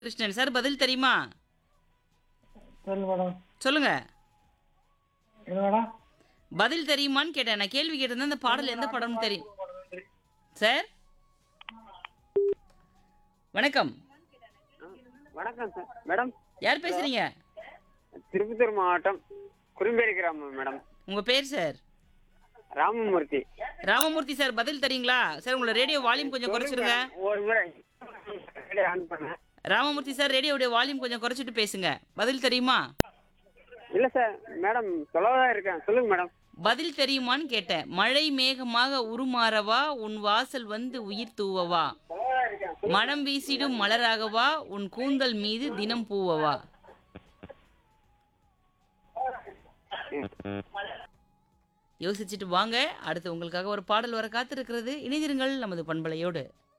Krishnan sir பதில் தெரியுமா சொல்லு மேடம் சொல்லுங்க என்ன மேடம் பதில் தெரியுமான்னு கேட்டேன் நான் கேள்வி கேட்டிருந்தேன் அந்த பாடல் எந்த படம்னு தெரியும் சார் வணக்கம் வணக்கம் சார் மேடம் யார் பேசுறீங்க திருப்பத்தூர் மாவட்டம் குறும்பேரி கிராமம் மேடம் உங்க பேர் சார் ராமமூர்த்தி ராமமூர்த்தி சார் பதில் தெரியுங்களா சார் உங்களோட ரேடியோ வால்யூம் கொஞ்சம் குறைச்சிருங்க ஒரு முறை radio ஆன் பண்ணேன் ராமமூர்த்தி சார் ரேடியோவுடைய வால்யூம் கொஞ்சம் குறைச்சிட்டு பேசுங்க பதில் தெரியுமா இல்ல சார் மேடம் சொல்லதான் இருக்கேன் சொல்லுங்க மேடம் பதில் தெரியுமான்னு கேட்டேன் மழை மேகமாக உருமாறவா உன் வாசல் வந்து உயிர் தூவவா மனம் வீசிடும் மலராகவா உன் கூந்தல் மீது தினம் பூவவா யோசிச்சுட்டு வாங்க அடுத்து உங்களுக்காக ஒரு பாடல் வர காத்திருக்கிறது இணைந்திருங்கள் நமது பண்பலையோடு